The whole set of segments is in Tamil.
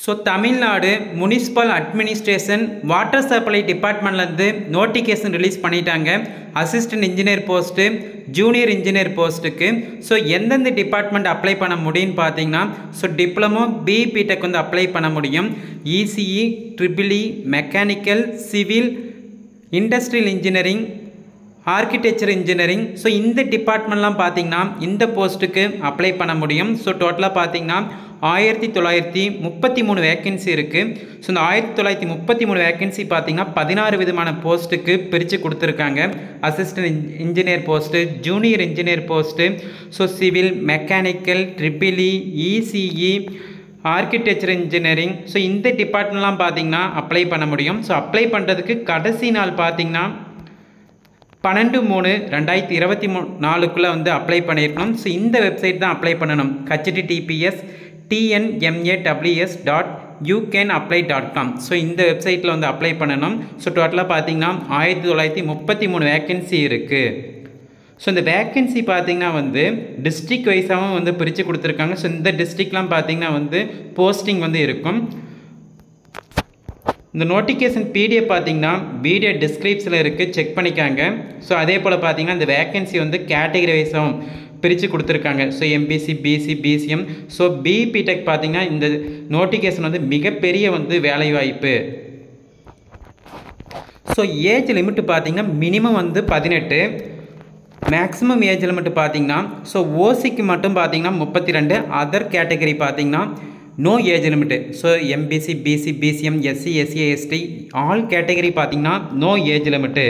so Tamil Nadu municipal administration water supply டிபார்ட்மெண்ட்லேருந்து நோட்டிஃபிகேஷன் ரிலீஸ் பண்ணிட்டாங்க assistant engineer post junior engineer போஸ்ட்டுக்கு ஸோ எந்தெந்த டிபார்ட்மெண்ட் அப்ளை பண்ண முடியும்னு பார்த்தீங்கன்னா ஸோ டிப்ளமோ பிபிடெக் வந்து அப்ளை பண்ண முடியும் ECE triple E mechanical civil industrial engineering architecture engineering so இந்த டிபார்ட்மெண்ட்லாம் பார்த்தீங்கன்னா இந்த போஸ்ட்டுக்கு அப்ளை பண்ண முடியும் ஸோ டோட்டலாக பார்த்தீங்கன்னா ஆயிரத்தி தொள்ளாயிரத்தி முப்பத்தி மூணு வேக்கன்சி இருக்குது ஸோ இந்த ஆயிரத்தி தொள்ளாயிரத்தி முப்பத்தி மூணு வேக்கன்சி பார்த்தீங்கன்னா பதினாறு விதமான போஸ்ட்டுக்கு பிரித்து கொடுத்துருக்காங்க assistant engineer post junior engineer post so civil mechanical triple E ECE architecture engineering so இந்த டிபார்ட்மெண்ட்லாம் பார்த்தீங்கன்னா அப்ளை பண்ண முடியும் ஸோ அப்ளை பண்ணுறதுக்கு கடைசி நாள் பார்த்தீங்கன்னா பன்னெண்டு மூணு ரெண்டாயிரத்தி இருபத்தி மூ நாலுக்குள்ளே வந்து அப்ளை பண்ணியிருக்கணும் ஸோ இந்த வெப்சைட் தான் அப்ளை பண்ணணும் HTTPS TNMAWS dot you can apply dot com so இந்த வெப்சைட்டில் வந்து அப்ளை பண்ணணும் ஸோ டோட்டலாக பார்த்தீங்கன்னா ஆயிரத்தி தொள்ளாயிரத்தி முப்பத்தி மூணு வேக்கன்சி இருக்குது ஸோ இந்த வேக்கன்சி பார்த்தீங்கன்னா வந்து டிஸ்ட்ரிக் வைஸாகவும் வந்து பிரித்து கொடுத்துருக்காங்க ஸோ இந்த டிஸ்ட்ரிக்ட்லாம் பார்த்தீங்கன்னா வந்து போஸ்டிங் வந்து இருக்கும் இந்த நோட்டிஃபிகேஷன் பிடிஎஃப் பார்த்தீங்கன்னா வீடியோ டிஸ்கிரிப்ஷனில் இருக்குது செக் பண்ணிக்காங்க ஸோ அதே போல் பார்த்தீங்கன்னா இந்த வேக்கன்சி வந்து கேட்டகரி வைஸாகவும் பிரித்து கொடுத்துருக்காங்க so MBC BC BCM so பிபிடெக் பார்த்தீங்கன்னா இந்த நோட்டிஃபிகேஷன் வந்து மிகப்பெரிய வந்து வேலைவாய்ப்பு ஸோ ஏஜ் லிமிட் பார்த்தீங்கன்னா மினிமம் வந்து பதினெட்டு மேக்ஸிமம் ஏஜ் லிமிட் பார்த்தீங்கன்னா ஸோ ஓசிக்கு மட்டும் பார்த்தீங்கன்னா முப்பத்தி ரெண்டு அதர் கேட்டகரி பார்த்தீங்கன்னா no age limit so MBC BC BCM SC SC ST all category பார்த்தீங்கன்னா no age limit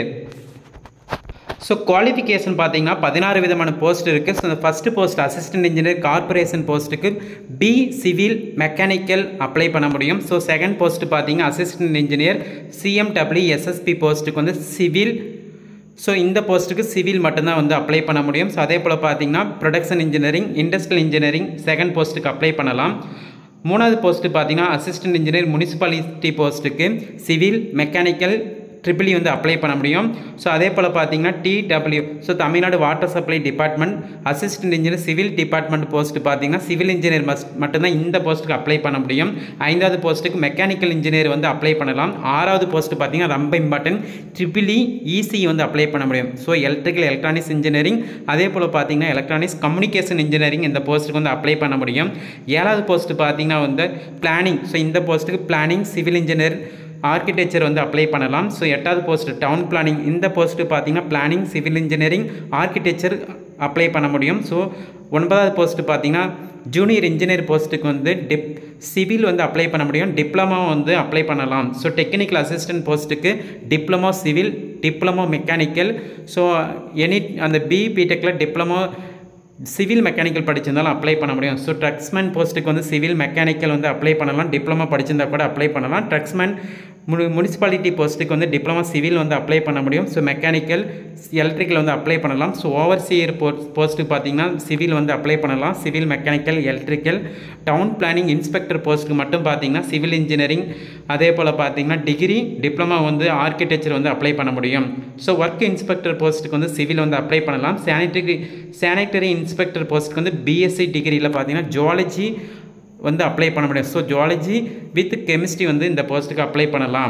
so qualification பார்த்தீங்கன்னா பதினாறு விதமான போஸ்ட் இருக்குது ஸோ இந்த first post assistant engineer corporation போஸ்ட்டுக்கு பி சிவில் மெக்கானிக்கல் அப்ளை பண்ண முடியும் ஸோ செகண்ட் போஸ்ட் பார்த்தீங்கன்னா அசிஸ்டன்ட் இன்ஜினியர் சிஎம்டபிள்யூ எஸ்எஸ்பி போஸ்ட்டுக்கு வந்து சிவில் ஸோ இந்த போஸ்ட்டுக்கு சிவில் மட்டும்தான் வந்து அப்ளை பண்ண முடியும் ஸோ அதே போல் பார்த்தீங்கன்னா production engineering industrial engineering second போஸ்ட்டுக்கு அப்ளை பண்ணலாம் மூணாவது போஸ்ட்டு பார்த்தீங்கன்னா அசிஸ்டன்ட் இன்ஜினியர் முனிசிபாலிட்டி போஸ்ட்டுக்கு சிவில் மெக்கானிக்கல் ட்ரிபிளி வந்து அப்ளை பண்ண முடியும் ஸோ அதே போல் பார்த்தீங்கன்னா TW so Tamil Nadu water supply department assistant engineer civil department post பார்த்தீங்கன்னா சிவில் இன்ஜினியர் மஸ்ட் மட்டும்தான் இந்த போஸ்ட்டுக்கு அப்ளை பண்ண முடியும் ஐந்தாவது போஸ்ட்டுக்கு மெக்கானிக்கல் இன்ஜினியர் வந்து அப்ளை பண்ணலாம் ஆறாவது போஸ்ட் பார்த்தீங்கன்னா ரொம்ப இம்பார்ட்டன்ட் ட்ரிபிளி இசி வந்து அப்ளை பண்ண முடியும் ஸோ எலக்ட்ரிக்கல் எலக்ட்ரானிக்ஸ் இன்ஜினியரிங் அதே போல் பார்த்தீங்கன்னா எலக்ட்ரானிக்ஸ் கம்யூனிகேஷன் இன்ஜினியரிங் இந்த போஸ்ட்டுக்கு வந்து அப்ளை பண்ண முடியும் ஏழாவது போஸ்ட் பார்த்தீங்கன்னா வந்து பிளானிங் ஸோ இந்த போஸ்ட்டுக்கு பிளானிங் சிவில் இன்ஜினியர் ஆர்கிடெக்சர் வந்து அப்ளை பண்ணலாம் ஸோ எட்டாவது போஸ்ட் டவுன் பிளானிங் இந்த போஸ்ட்டு பார்த்தீங்கன்னா planning civil engineering architecture apply பண்ண முடியும் ஸோ ஒன்பதாவது போஸ்ட்டு பார்த்தீங்கன்னா ஜூனியர் இன்ஜினியர் போஸ்ட்டுக்கு வந்து டிப் சிவில் வந்து அப்ளை பண்ண முடியும் டிப்ளமோ வந்து அப்ளை பண்ணலாம் ஸோ டெக்னிக்கல் அசிஸ்டன்ட் போஸ்ட்டுக்கு diploma civil diploma mechanical so any அந்த பிபிடெக்கில் டிப்ளமோ சிவில் மெக்கானிக்கல் படிச்சிருந்தாலும் அப்ளை பண்ண முடியும் ஸோ ட்ரக்ஸ்மேன் போஸ்ட்டுக்கு வந்து சிவில் மெக்கானிக்கல் வந்து அப்ளை பண்ணலாம் டிப்ளமா படிச்சிருந்தா கூட அப்ளை பண்ணலாம் ட்ரக்ஸ்மேன் மு முனிசிபாலிட்டி போஸ்ட்டுக்கு வந்து டிப்ளமா சிவில் வந்து அப்ளை பண்ண முடியும் ஸோ மெக்கானிக்கல் எலக்ட்ரிக்கல் வந்து அப்ளை பண்ணலாம் ஸோ ஓவர்சியர் போஸ்ட் போஸ்ட்டுக்கு பார்த்தீங்கன்னா சிவில் வந்து அப்ளை பண்ணலாம் civil mechanical electrical town planning inspector போஸ்ட்டுக்கு மட்டும் பார்த்தீங்கன்னா சிவில் இன்ஜினியரிங் அதே போல் பார்த்தீங்கன்னா டிகிரி டிப்ளமா வந்து ஆர்கிடெக்சர் வந்து அப்ளை பண்ண முடியும் ஸோ ஒர்க் இன்ஸ்பெக்டர் போஸ்ட்டுக்கு வந்து சிவில் வந்து அப்ளை பண்ணலாம் சானிட்டரி சானிட்டரி இன்ஸ்பெக்டர் போஸ்ட்டுக்கு வந்து பிஎஸ்சி டிகிரியில் பார்த்தீங்கன்னா ஜுவாலஜி வந்து அப்ளை பண்ண முடியும் ஸோ ஜுவாலஜி வித் கெமிஸ்ட்ரி வந்து இந்த போஸ்ட்டுக்கு அப்ளை பண்ணலாம்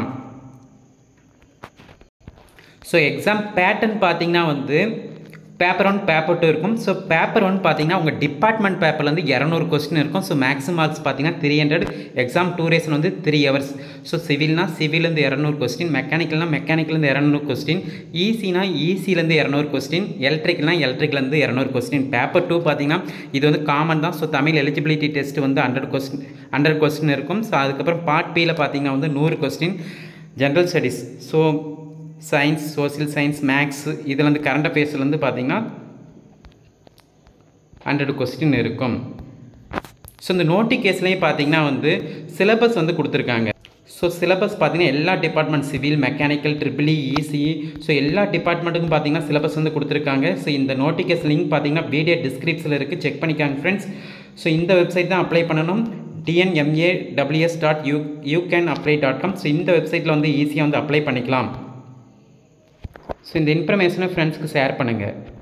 ஸோ எக்ஸாம் பேட்டர்ன் பார்த்தீங்கன்னா வந்து பேப்பர் ஒன் பேப்பர் டூ இருக்கும் ஸோ பேப்பர் ஒன் பார்த்தீங்கன்னா உங்கள் டிபார்ட்மெண்ட் பேப்பர்லேருந்து இரநூறு கொஸ்டின் இருக்கும் ஸோ மேக்ஸிமம் மார்க்ஸ் பார்த்தீங்கன்னா த்ரீ ஹண்ட்ரட் எக்ஸாம் டூரேஷன் வந்து த்ரீ ஹவர்ஸ் ஸோ சிவில்னா சிவிலேருந்து இரநூறு கொஸ்டின் மெக்கானிக்கல்னா மெக்கானிக்கலேருந்து இரநூறு கொஸ்டின் ஈஸினா ஈஸிலேருந்து இரநூறு கொஸ்டின் எலக்ட்ரிக்கல்னா எலக்ட்ரிக்லேருந்து இரநூறு கொஸ்டின் பேப்பர் டூ பார்த்தீங்கன்னா இது வந்து காமன் தான் ஸோ தமிழ் எலிஜிபிலிட்டி டெஸ்ட் வந்து ஹண்ட்ரட் கொஸ்டின் ஹண்ட்ரட் கொஸ்டின் இருக்கும் ஸோ அதுக்கப்புறம் பார்ட் பியில் பார்த்தீங்கன்னா வந்து நூறு question general studies so science social science maths இதில் வந்து கரண்ட் அஃபேர்ஸ்லேருந்து பார்த்தீங்கன்னா ஹண்ட்ரட் கொஸ்டின் இருக்கும் ஸோ இந்த நோட்டிஃபிகேஷன்லேயும் பார்த்தீங்கன்னா வந்து சிலபஸ் வந்து கொடுத்துருக்காங்க ஸோ சிலபஸ் பார்த்தீங்கன்னா எல்லா department civil mechanical triple E ECE so எல்லா டிபார்ட்மெண்ட்டுக்கும் பார்த்தீங்கன்னா சிலபஸ் வந்து கொடுத்துருக்காங்க ஸோ இந்த நோட்டிஃபிகேஷன் லிங்க் பார்த்தீங்கன்னா வீடியோ டிஸ்கிரிப்ஷனில் இருக்குது செக் பண்ணிக்காங்க ஃப்ரெண்ட்ஸ் ஸோ இந்த வெப்சைட் தான் அப்ளை பண்ணணும் TNMA WS dot you you can apply dot com so இந்த வெப்சைட்டில் வந்து ஈஸியாக வந்து அப்ளை பண்ணிக்கலாம் ஸோ இந்த இன்ஃபர்மேஷனை ஃப்ரெண்ட்ஸ்க்கு ஷேர் பண்ணுங்கள்